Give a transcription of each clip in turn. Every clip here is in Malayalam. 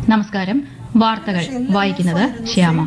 നമസ്കാരം വാർത്തകൾ വായിക്കുന്നത് ശ്യാമ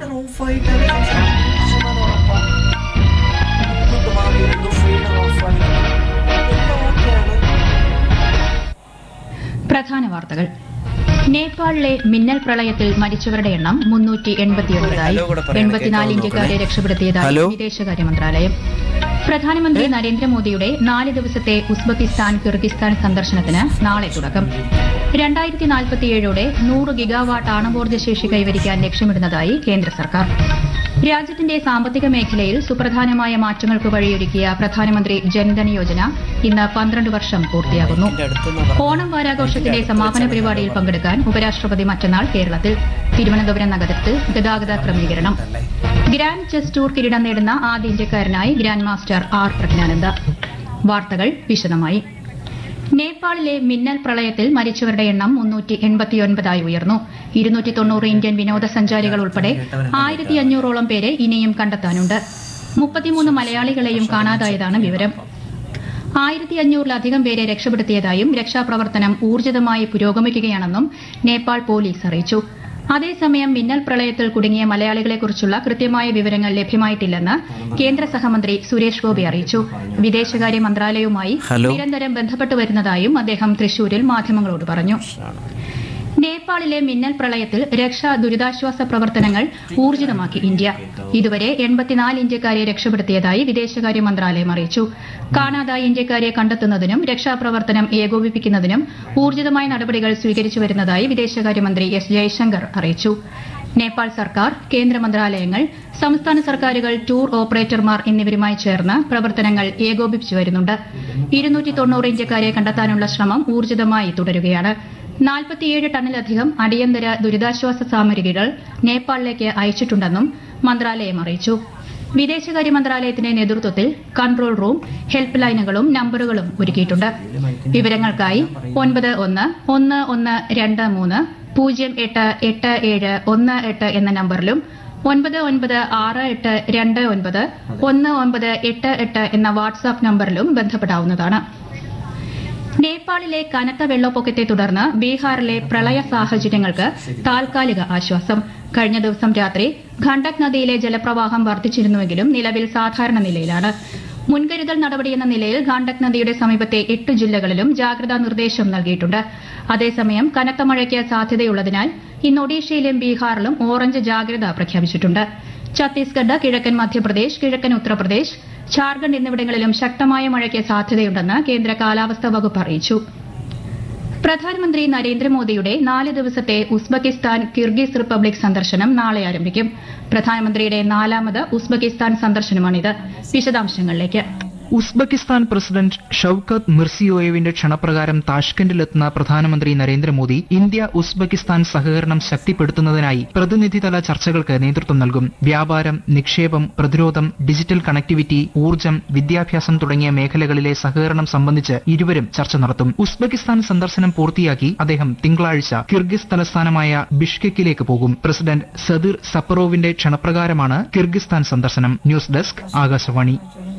പ്രധാന വാർത്തകൾ നേപ്പാളിലെ മിന്നൽ പ്രളയത്തിൽ മരിച്ചവരുടെ എണ്ണം മുന്നൂറ്റി എൺപത്തിയൊൻപതായി എൺപത്തിനാല് ഇന്ത്യക്കാരെ രക്ഷപ്പെടുത്തിയതായി വിദേശകാര്യ മന്ത്രാലയം പ്രധാനമന്ത്രി നരേന്ദ്രമോദിയുടെ നാല് ദിവസത്തെ ഉസ്ബെക്കിസ്ഥാൻ കിർഗിസ്ഥാൻ സന്ദർശനത്തിന് നാളെ തുടക്കം രണ്ടായിരത്തി നാൽപ്പത്തിയേഴോടെ നൂറ് ഗിഗാവാട്ട് ആണവോർജ്ജ ശേഷി കൈവരിക്കാൻ ലക്ഷ്യമിടുന്നതായി കേന്ദ്ര സർക്കാർ രാജ്യത്തിന്റെ സാമ്പത്തിക മേഖലയിൽ സുപ്രധാനമായ മാറ്റങ്ങൾക്ക് വഴിയൊരുക്കിയ പ്രധാനമന്ത്രി ജൻധൻ യോജന ഇന്ന് പന്ത്രണ്ട് വർഷം പൂർത്തിയാകുന്നു ഓണം വാരാഘോഷത്തിന്റെ സമാപന പരിപാടിയിൽ പങ്കെടുക്കാൻ ഉപരാഷ്ട്രപതി മറ്റന്നാൾ കേരളത്തിൽ തിരുവനന്തപുരം നഗരത്തിൽ ഗതാഗത ക്രമീകരണം ഗ്രാൻഡ് ചെസ് ടൂർ കിരീടം നേടുന്ന ആദ്യ ഇന്ത്യക്കാരനായി ഗ്രാൻഡ് മാസ്റ്റർ ആർ പ്രജ്ഞാനന്ദ വാർത്തകൾ വിശദമായി നേപ്പാളിലെ മിന്നൽ പ്രളയത്തിൽ മരിച്ചവരുടെ എണ്ണം മുന്നൂറ്റി എൺപത്തിയൊൻപതായി ഉയർന്നു ഇരുന്നൂറ്റി തൊണ്ണൂറ് ഇന്ത്യൻ വിനോദസഞ്ചാരികൾ ഉൾപ്പെടെ ആയിരത്തി അഞ്ഞൂറോളം പേരെ ഇനിയും കണ്ടെത്താനുണ്ട് മുപ്പത്തിമൂന്ന് മലയാളികളെയും കാണാതായതാണ് വിവരം ആയിരത്തി അഞ്ഞൂറിലധികം പേരെ രക്ഷപ്പെടുത്തിയതായും രക്ഷാപ്രവർത്തനം ഊർജിതമായി പുരോഗമിക്കുകയാണെന്നും നേപ്പാൾ പോലീസ് അറിയിച്ചു അതേസമയം മിന്നൽ പ്രളയത്തിൽ കുടുങ്ങിയ മലയാളികളെക്കുറിച്ചുള്ള കൃത്യമായ വിവരങ്ങൾ ലഭ്യമായിട്ടില്ലെന്ന് കേന്ദ്ര സഹമന്ത്രി സുരേഷ് ഗോപി അറിയിച്ചു വിദേശകാര്യ മന്ത്രാലയവുമായി നിരന്തരം ബന്ധപ്പെട്ടു വരുന്നതായും അദ്ദേഹം തൃശൂരിൽ മാധ്യമങ്ങളോട് പറഞ്ഞു നേപ്പാളിലെ മിന്നൽ പ്രളയത്തിൽ രക്ഷാ ദുരിതാശ്വാസ പ്രവർത്തനങ്ങൾ ഊർജിതമാക്കി ഇന്ത്യ ഇതുവരെ എൺപത്തിനാല് ഇന്ത്യക്കാരെ രക്ഷപ്പെടുത്തിയതായി വിദേശകാര്യ മന്ത്രാലയം അറിയിച്ചു കാണാതായ ഇന്ത്യക്കാരെ കണ്ടെത്തുന്നതിനും രക്ഷാപ്രവർത്തനം ഏകോപിപ്പിക്കുന്നതിനും ഊർജിതമായ നടപടികൾ സ്വീകരിച്ചു വരുന്നതായി വിദേശകാര്യമന്ത്രി എസ് ജയശങ്കർ അറിയിച്ചു നേപ്പാൾ സർക്കാർ കേന്ദ്ര മന്ത്രാലയങ്ങൾ സംസ്ഥാന സർക്കാരുകൾ ടൂർ ഓപ്പറേറ്റർമാർ എന്നിവരുമായി ചേർന്ന് പ്രവർത്തനങ്ങൾ ഏകോപിപ്പിച്ചു വരുന്നുണ്ട് ഇരുന്നൂറ്റി തൊണ്ണൂറ് ഇന്ത്യക്കാരെ കണ്ടെത്താനുള്ള ശ്രമം ഊർജിതമായി തുടരുകയാണ് നാൽപ്പത്തിയേഴ് ടണ്ണിലധികം അടിയന്തര ദുരിതാശ്വാസ സാമഗ്രികൾ നേപ്പാളിലേക്ക് അയച്ചിട്ടുണ്ടെന്നും മന്ത്രാലയം അറിയിച്ചു വിദേശകാര്യ മന്ത്രാലയത്തിന്റെ നേതൃത്വത്തിൽ കൺട്രോൾ റൂം ഹെൽപ്പ് ലൈനുകളും നമ്പറുകളും ഒരുക്കിയിട്ടുണ്ട് വിവരങ്ങൾക്കായി ഒൻപത് ഒന്ന് ഒന്ന് ഒന്ന് രണ്ട് മൂന്ന് പൂജ്യം എട്ട് എട്ട് ഏഴ് ഒന്ന് എട്ട് എന്ന നമ്പറിലും ഒൻപത് ഒൻപത് ആറ് എട്ട് രണ്ട് ഒൻപത് ഒന്ന് ഒൻപത് എട്ട് എട്ട് എന്ന വാട്സാപ്പ് നമ്പറിലും ബന്ധപ്പെടാവുന്നതാണ് നേപ്പാളിലെ കനത്ത വെള്ളപ്പൊക്കത്തെ തുടർന്ന് ബീഹാറിലെ പ്രളയ സാഹചര്യങ്ങൾക്ക് താൽക്കാലിക ആശ്വാസം കഴിഞ്ഞ ദിവസം രാത്രി ഖണ്ഡക് നദിയിലെ ജലപ്രവാഹം വർദ്ധിച്ചിരുന്നുവെങ്കിലും നിലവിൽ സാധാരണ നിലയിലാണ് മുൻകരുതൽ നടപടിയെന്ന നിലയിൽ ഗാണ്ടക് നദിയുടെ സമീപത്തെ എട്ട് ജില്ലകളിലും ജാഗ്രതാ നിർദ്ദേശം നൽകിയിട്ടുണ്ട് അതേസമയം കനത്ത മഴയ്ക്ക് സാധ്യതയുള്ളതിനാൽ ഇന്ന് ഒഡീഷയിലും ബീഹാറിലും ഓറഞ്ച് ജാഗ്രത പ്രഖ്യാപിച്ചിട്ടുണ്ട് ഛത്തീസ്ഗഡ് കിഴക്കൻ മധ്യപ്രദേശ് കിഴക്കൻ ഉത്തർപ്രദേശ് ഝാർഖണ്ഡ് എന്നിവിടങ്ങളിലും ശക്തമായ മഴയ്ക്ക് സാധ്യതയുണ്ടെന്ന് കേന്ദ്ര കാലാവസ്ഥാ വകുപ്പ് അറിയിച്ചു പ്രധാനമന്ത്രി നരേന്ദ്രമോദിയുടെ നാല് ദിവസത്തെ ഉസ്ബെക്കിസ്ഥാൻ കിർഗിസ് റിപ്പബ്ലിക് സന്ദർശനം നാളെ ആരംഭിക്കും പ്രധാനമന്ത്രിയുടെ നാലാമത് ഉസ്ബെക്കിസ്ഥാൻ സന്ദർശനമാണിത് വിശദാംശങ്ങളിലേക്ക് ഉസ്ബെക്കിസ്ഥാൻ പ്രസിഡന്റ് ഷൌക്കത്ത് മിർസിയോയേവിന്റെ ക്ഷണപ്രകാരം താഷ്കന്റിലെത്തുന്ന പ്രധാനമന്ത്രി നരേന്ദ്രമോദി ഇന്ത്യ ഉസ്ബെക്കിസ്ഥാൻ സഹകരണം ശക്തിപ്പെടുത്തുന്നതിനായി പ്രതിനിധിതല ചർച്ചകൾക്ക് നേതൃത്വം നൽകും വ്യാപാരം നിക്ഷേപം പ്രതിരോധം ഡിജിറ്റൽ കണക്ടിവിറ്റി ഊർജ്ജം വിദ്യാഭ്യാസം തുടങ്ങിയ മേഖലകളിലെ സഹകരണം സംബന്ധിച്ച് ഇരുവരും ചർച്ച നടത്തും ഉസ്ബെക്കിസ്ഥാൻ സന്ദർശനം പൂർത്തിയാക്കി അദ്ദേഹം തിങ്കളാഴ്ച കിർഗിസ് തലസ്ഥാനമായ ബിഷ്കെക്കിലേക്ക് പോകും പ്രസിഡന്റ് സദിർ സപ്പറോവിന്റെ ക്ഷണപ്രകാരമാണ് കിർഗിസ്ഥാൻ സന്ദർശനം ന്യൂസ് ഡെസ്ക് ആകാശവാണി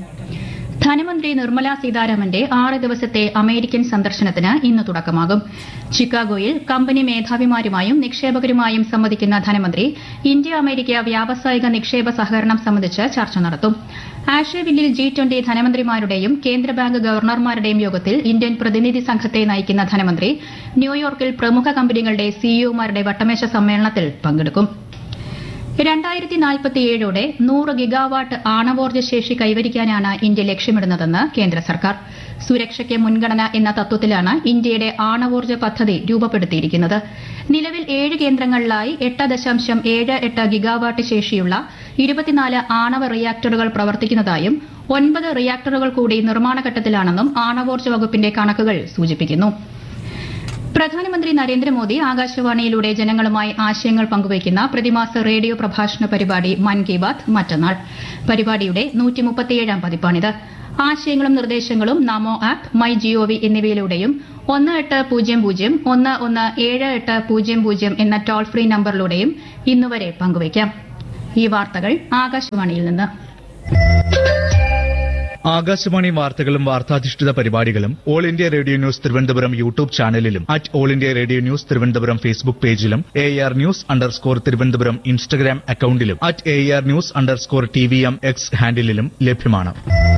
ധനമന്ത്രി നിർമ്മല സീതാരാമന്റെ ആറ് ദിവസത്തെ അമേരിക്കൻ സന്ദർശനത്തിന് ഇന്ന് തുടക്കമാകും ചിക്കാഗോയിൽ കമ്പനി മേധാവിമാരുമായും നിക്ഷേപകരുമായും സംവദിക്കുന്ന ധനമന്ത്രി ഇന്ത്യ അമേരിക്ക വ്യാവസായിക നിക്ഷേപ സഹകരണം സംബന്ധിച്ച് ചർച്ച നടത്തും ആഷേവില്ലിൽ ജി ട്വന്റി ധനമന്ത്രിമാരുടെയും കേന്ദ്ര ബാങ്ക് ഗവർണർമാരുടെയും യോഗത്തിൽ ഇന്ത്യൻ പ്രതിനിധി സംഘത്തെ നയിക്കുന്ന ധനമന്ത്രി ന്യൂയോർക്കിൽ പ്രമുഖ കമ്പനികളുടെ സിഇഒമാരുടെ വട്ടമേശ സമ്മേളനത്തിൽ പങ്കെടുക്കും രണ്ടായിരത്തി നാൽപ്പത്തിയേഴോടെ നൂറ് ഗിഗാവാട്ട് ആണവോർജ്ജ ശേഷി കൈവരിക്കാനാണ് ഇന്ത്യ ലക്ഷ്യമിടുന്നതെന്ന് കേന്ദ്ര സർക്കാർ സുരക്ഷയ്ക്ക് മുൻഗണന എന്ന തത്വത്തിലാണ് ഇന്ത്യയുടെ ആണവോർജ്ജ പദ്ധതി രൂപപ്പെടുത്തിയിരിക്കുന്നത് നിലവിൽ ഏഴ് കേന്ദ്രങ്ങളിലായി എട്ട് ദശാംശം ഏഴ് എട്ട് ഗിഗാവാട്ട് ശേഷിയുള്ള ഇരുപത്തിനാല് ആണവ റിയാക്ടറുകൾ പ്രവർത്തിക്കുന്നതായും ഒൻപത് റിയാക്ടറുകൾ കൂടി നിർമ്മാണഘട്ടത്തിലാണെന്നും ആണവോർജ്ജ വകുപ്പിന്റെ കണക്കുകൾ സൂചിപ്പിക്കുന്നു പ്രധാനമന്ത്രി നരേന്ദ്രമോദി ആകാശവാണിയിലൂടെ ജനങ്ങളുമായി ആശയങ്ങൾ പങ്കുവയ്ക്കുന്ന പ്രതിമാസ റേഡിയോ പ്രഭാഷണ പരിപാടി മൻ കി ബാത് മറ്റന്നാൾ പരിപാടിയുടെ നൂറ്റിമുപ്പത്തിയേഴാം പതിപ്പാണിത് ആശയങ്ങളും നിർദ്ദേശങ്ങളും നമോ ആപ്പ് മൈ ജിഒവി എന്നിവയിലൂടെയും ഒന്ന് എട്ട് പൂജ്യം പൂജ്യം ഒന്ന് ഒന്ന് ഏഴ് എട്ട് പൂജ്യം പൂജ്യം എന്ന ടോൾ ഫ്രീ നമ്പറിലൂടെയും ഇന്നുവരെ പങ്കുവയ്ക്കാം ഈ വാർത്തകൾ ആകാശവാണിയിൽ നിന്ന് ആകാശവാണി വാർത്തകളും വാർത്താധിഷ്ഠിത പരിപാടികളും all India radio news Thiruvananthapuram YouTube ചാനലിലും at all India radio news Thiruvananthapuram Facebook പേജിലും A R news underscore Thiruvananthapuram Instagram അക്കൌണ്ടിലും at A R news underscore T V M X ഹാൻഡിലും ലഭ്യമാണ്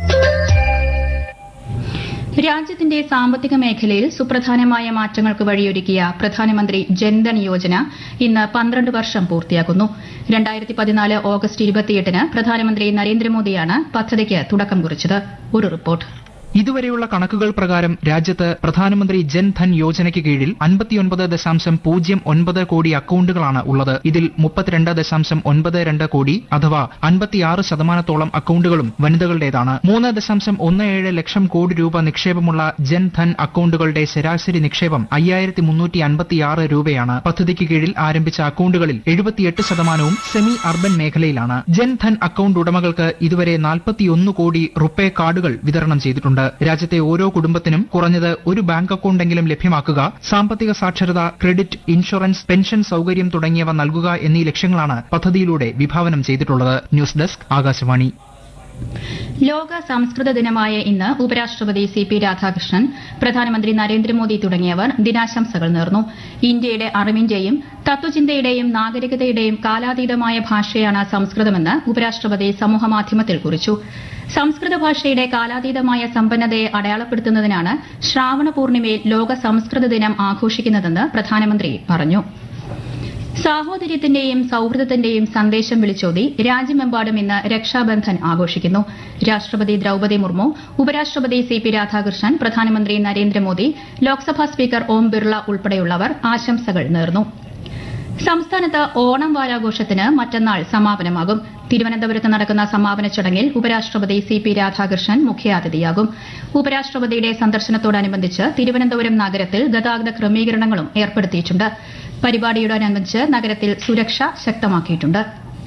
രാജ്യത്തിന്റെ സാമ്പത്തിക മേഖലയിൽ സുപ്രധാനമായ മാറ്റങ്ങൾക്ക് വഴിയൊരുക്കിയ പ്രധാനമന്ത്രി ജൻധൻ യോജന ഇന്ന് പന്ത്രണ്ട് വർഷം പൂർത്തിയാക്കുന്നു രണ്ടായിരത്തി പതിനാല് ഓഗസ്റ്റ് ഇരുപത്തിയെട്ടിന് പ്രധാനമന്ത്രി നരേന്ദ്രമോദിയാണ് പദ്ധതിക്ക് തുടക്കം കുറിച്ചത് ഒരു റിപ്പോർട്ട് ഇതുവരെയുള്ള കണക്കുകൾ പ്രകാരം രാജ്യത്ത് പ്രധാനമന്ത്രി ജൻധൻ യോജനയ്ക്ക് കീഴിൽ അൻപത്തിയൊൻപത് ദശാംശം പൂജ്യം ഒൻപത് കോടി അക്കൌണ്ടുകളാണ് ഉള്ളത് ഇതിൽ മുപ്പത്തിരണ്ട് ദശാംശം ഒൻപത് രണ്ട് കോടി അഥവാ അൻപത്തിയാറ് ശതമാനത്തോളം അക്കൌണ്ടുകളും വനിതകളുടേതാണ് മൂന്ന് ദശാംശം ഒന്ന് ഏഴ് ലക്ഷം കോടി രൂപ നിക്ഷേപമുള്ള ജൻധൻ അക്കൌണ്ടുകളുടെ ശരാശരി നിക്ഷേപം അയ്യായിരത്തി മുന്നൂറ്റി അൻപത്തിയാറ് രൂപയാണ് പദ്ധതിക്ക് കീഴിൽ ആരംഭിച്ച അക്കൌണ്ടുകളിൽ എഴുപത്തിയെട്ട് ശതമാനവും സെമി അർബൻ മേഖലയിലാണ് ജൻധൻ അക്കൌണ്ട് ഉടമകൾക്ക് ഇതുവരെ നാൽപ്പത്തിയൊന്ന് കോടി റുപ്പേ കാർഡുകൾ വിതരണം ചെയ്തിട്ടുണ്ട് രാജ്യത്തെ ഓരോ കുടുംബത്തിനും കുറഞ്ഞത് ഒരു ബാങ്ക് അക്കൌണ്ടെങ്കിലും ലഭ്യമാക്കുക സാമ്പത്തിക സാക്ഷരത ക്രെഡിറ്റ് ഇൻഷുറൻസ് പെൻഷൻ സൌകര്യം തുടങ്ങിയവ നൽകുക എന്നീ ലക്ഷ്യങ്ങളാണ് പദ്ധതിയിലൂടെ വിഭാവനം ചെയ്തിട്ടുള്ളത് ന്യൂസ് ഡെസ്ക് ആകാശവാണി ലോക സംസ്കൃത ദിനമായ ഇന്ന് ഉപരാഷ്ട്രപതി സി പി രാധാകൃഷ്ണൻ പ്രധാനമന്ത്രി നരേന്ദ്രമോദി തുടങ്ങിയവർ ദിനാശംസകൾ നേർന്നു ഇന്ത്യയുടെ അറിവിന്റെയും തത്വചിന്തയുടെയും നാഗരികതയുടെയും കാലാതീതമായ ഭാഷയാണ് സംസ്കൃതമെന്ന് ഉപരാഷ്ട്രപതി സമൂഹമാധ്യമത്തിൽ കുറിച്ചു സംസ്കൃത ഭാഷയുടെ കാലാതീതമായ സമ്പന്നതയെ അടയാളപ്പെടുത്തുന്നതിനാണ് ശ്രാവണ പൂർണിമയിൽ ലോക സംസ്കൃത ദിനം ആഘോഷിക്കുന്നതെന്ന് പ്രധാനമന്ത്രി പറഞ്ഞു സാഹോദര്യത്തിന്റെയും സൌഹൃദത്തിന്റെയും സന്ദേശം വിളിച്ചോതി രാജ്യമെമ്പാടും ഇന്ന് രക്ഷാബന്ധൻ ആഘോഷിക്കുന്നു രാഷ്ട്രപതി ദ്രൌപദി മുർമു ഉപരാഷ്ട്രപതി സി പി രാധാകൃഷ്ണൻ പ്രധാനമന്ത്രി നരേന്ദ്രമോദി ലോക്സഭാ സ്പീക്കർ ഓം ബിർള ഉൾപ്പെടെയുള്ളവർ ആശംസകൾ നേർന്നു സംസ്ഥാനത്ത് ഓണം വാരാഘോഷത്തിന് മറ്റന്നാൾ സമാപനമാകും തിരുവനന്തപുരത്ത് നടക്കുന്ന സമാപന ചടങ്ങിൽ ഉപരാഷ്ട്രപതി സി പി രാധാകൃഷ്ണൻ മുഖ്യാതിഥിയാകും ഉപരാഷ്ട്രപതിയുടെ സന്ദർശനത്തോടനുബന്ധിച്ച് തിരുവനന്തപുരം നഗരത്തിൽ ഗതാഗത ക്രമീകരണങ്ങളും ഏർപ്പെടുത്തിയിട്ടുണ്ട് പരിപാടിയോടനുബന്ധിച്ച് നഗരത്തിൽ സുരക്ഷ ശക്തമാക്കിയിട്ടുണ്ട്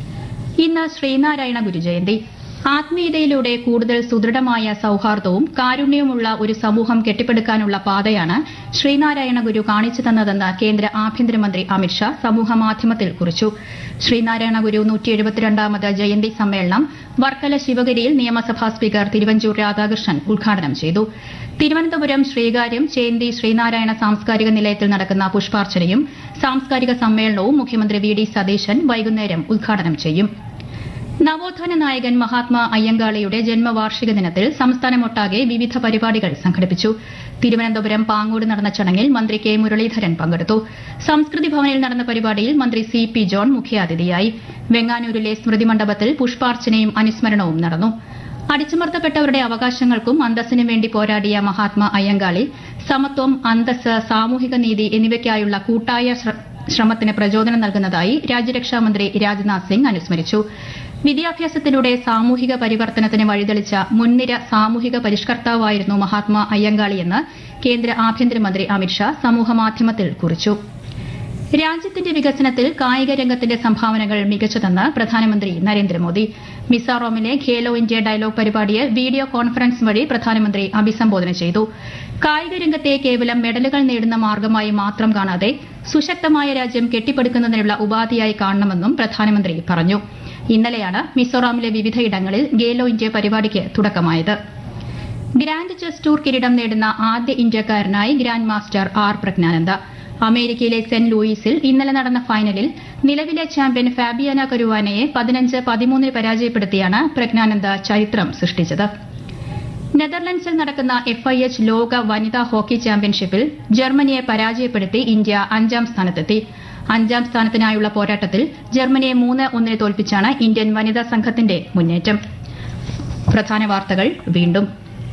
ഇന്ന് ശ്രീനാരായണ ഗുരുജയന്തി ആത്മീയതയിലൂടെ കൂടുതൽ സുദൃഢമായ സൌഹാർദ്ദവും കാരുണ്യവുമുള്ള ഒരു സമൂഹം കെട്ടിപ്പടുക്കാനുള്ള പാതയാണ് ശ്രീനാരായണ ഗുരു കാണിച്ചു തന്നതെന്ന് കേന്ദ്ര ആഭ്യന്തരമന്ത്രി അമിത്ഷാ സമൂഹമാധ്യമത്തിൽ കുറിച്ചു ശ്രീനാരായണ ഗുരു നൂറ്റി എഴുപത്തിരണ്ടാമത് ജയന്തി സമ്മേളനം വർക്കല ശിവഗിരിയിൽ നിയമസഭാ സ്പീക്കർ തിരുവഞ്ചൂർ രാധാകൃഷ്ണൻ ഉദ്ഘാടനം ചെയ്തു തിരുവനന്തപുരം ശ്രീകാര്യം ചേന്തി ശ്രീനാരായണ സാംസ്കാരിക നിലയത്തിൽ നടക്കുന്ന പുഷ്പാർച്ചനയും സാംസ്കാരിക സമ്മേളനവും മുഖ്യമന്ത്രി വി ഡി സതീശൻ വൈകുന്നേരം ഉദ്ഘാടനം ചെയ്യും നവോത്ഥാന നായകൻ മഹാത്മാ അയ്യങ്കാളിയുടെ ജന്മവാർഷിക ദിനത്തിൽ സംസ്ഥാനമൊട്ടാകെ വിവിധ പരിപാടികൾ സംഘടിപ്പിച്ചു തിരുവനന്തപുരം പാങ്ങോട് നടന്ന ചടങ്ങിൽ മന്ത്രി കെ മുരളീധരൻ പങ്കെടുത്തു സംസ്കൃതി ഭവനിൽ നടന്ന പരിപാടിയിൽ മന്ത്രി സി പി ജോൺ മുഖ്യാതിഥിയായി വെങ്ങാനൂരിലെ സ്മൃതി മണ്ഡപത്തിൽ പുഷ്പാർച്ചനയും അനുസ്മരണവും നടന്നു അടിച്ചമർത്തപ്പെട്ടവരുടെ അവകാശങ്ങൾക്കും അന്തസ്സിനും വേണ്ടി പോരാടിയ മഹാത്മാ അയ്യങ്കാളി സമത്വം അന്തസ് സാമൂഹിക നീതി എന്നിവയ്ക്കായുള്ള കൂട്ടായ ശ്രമത്തിന് പ്രചോദനം നൽകുന്നതായി രാജ്യരക്ഷാമന്ത്രി രാജ്നാഥ് സിംഗ് അനുസ്മരിച്ചു വിദ്യാഭ്യാസത്തിലൂടെ സാമൂഹിക പരിവർത്തനത്തിന് വഴിതെളിച്ച മുൻനിര സാമൂഹിക പരിഷ്കർത്താവായിരുന്നു മഹാത്മാ അയ്യങ്കാളിയെന്ന് കേന്ദ്ര ആഭ്യന്തരമന്ത്രി അമിത്ഷാ സമൂഹമാധ്യമത്തിൽ കുറിച്ചു രാജ്യത്തിന്റെ വികസനത്തിൽ കായിക രംഗത്തിന്റെ സംഭാവനകൾ മികച്ചതെന്ന് പ്രധാനമന്ത്രി നരേന്ദ്രമോദി മിസോറാമിലെ ഖേലോ ഇന്ത്യ ഡയലോഗ് പരിപാടിയെ വീഡിയോ കോൺഫറൻസ് വഴി പ്രധാനമന്ത്രി അഭിസംബോധന ചെയ്തു കായിക രംഗത്തെ കേവലം മെഡലുകൾ നേടുന്ന മാർഗമായി മാത്രം കാണാതെ സുശക്തമായ രാജ്യം കെട്ടിപ്പടുക്കുന്നതിനുള്ള ഉപാധിയായി കാണണമെന്നും പ്രധാനമന്ത്രി പറഞ്ഞു ഇന്നലെയാണ് മിസോറാമിലെ വിവിധയിടങ്ങളിൽ ഖേലോ ഇന്ത്യ പരിപാടിക്ക് തുടക്കമായത് ഗ്രാൻഡ് ചെസ് ടൂർ കിരീടം നേടുന്ന ആദ്യ ഇന്ത്യക്കാരനായി ഗ്രാൻഡ് മാസ്റ്റർ ആർ പ്രജ്ഞാനന്ദ അമേരിക്കയിലെ സെന്റ് ലൂയിസിൽ ഇന്നലെ നടന്ന ഫൈനലിൽ നിലവിലെ ചാമ്പ്യൻ ഫാബിയാന കരുവാനയെ പതിനഞ്ച് പതിമൂന്നിന് പരാജയപ്പെടുത്തിയാണ് പ്രജ്ഞാനന്ദ ചരിത്രം സൃഷ്ടിച്ചത് നെതർലൻഡ്സിൽ നടക്കുന്ന എഫ്ഐഎച്ച് ലോക വനിതാ ഹോക്കി ചാമ്പ്യൻഷിപ്പിൽ ജർമ്മനിയെ പരാജയപ്പെടുത്തി ഇന്ത്യ അഞ്ചാം സ്ഥാനത്തെത്തി അഞ്ചാം സ്ഥാനത്തിനായുള്ള പോരാട്ടത്തിൽ ജർമ്മനിയെ മൂന്ന് ഒന്നിന് തോൽപ്പിച്ചാണ് ഇന്ത്യൻ വനിതാ സംഘത്തിന്റെ മുന്നേറ്റം പ്രധാന വാർത്തകൾ വീണ്ടും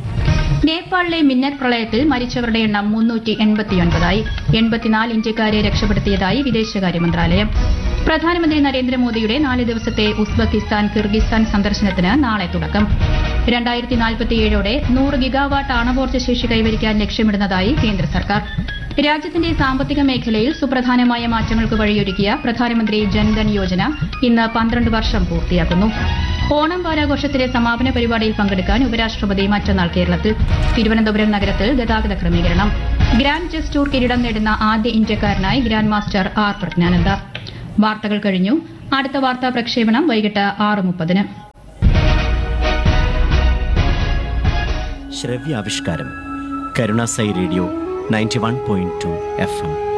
നേപ്പാളിലെ മിന്നൽ പ്രളയത്തിൽ മരിച്ചവരുടെ എണ്ണം മുന്നൂറ്റി എൺപത്തിയൊൻപതായി എൺപത്തിനാല് ഇന്ത്യക്കാരെ രക്ഷപ്പെടുത്തിയതായി വിദേശകാര്യ മന്ത്രാലയം പ്രധാനമന്ത്രി നരേന്ദ്രമോദിയുടെ നാല് ദിവസത്തെ ഉസ്ബെക്കിസ്ഥാൻ കിർഗിസ്ഥാൻ സന്ദർശനത്തിന് നാളെ തുടക്കം രണ്ടായിരത്തി നാൽപ്പത്തിയേഴോടെ നൂറ് ഗിഗാവാട്ട് ആണവോർജ്ജ ശേഷി കൈവരിക്കാൻ ലക്ഷ്യമിടുന്നതായി കേന്ദ്ര സർക്കാർ രാജ്യത്തിന്റെ സാമ്പത്തിക മേഖലയിൽ സുപ്രധാനമായ മാറ്റങ്ങൾക്ക് വഴിയൊരുക്കിയ പ്രധാനമന്ത്രി ജൻധൻ യോജന ഇന്ന് പന്ത്രണ്ട് വർഷം പൂർത്തിയാക്കുന്നു ഓണം വാരാഘോഷത്തിലെ സമാപന പരിപാടിയിൽ പങ്കെടുക്കാൻ ഉപരാഷ്ട്രപതി മറ്റന്നാൾ കേരളത്തിൽ തിരുവനന്തപുരം നഗരത്തിൽ ഗതാഗത ക്രമീകരണം ഗ്രാൻഡ് ചെസ് ടൂർ കിരീടം നേടുന്ന ആദ്യ ഇന്ത്യക്കാരനായി ഗ്രാൻഡ് മാസ്റ്റർ ആർ പ്രജ്ഞാനന്ദ വാർത്തകൾ കഴിഞ്ഞു അടുത്ത വാർത്താ പ്രക്ഷേപണം വൈകിട്ട് ആറ് മുപ്പതിന് ശ്രവ്യാവിഷ്കാരം Karunasai radio ninety one point two F M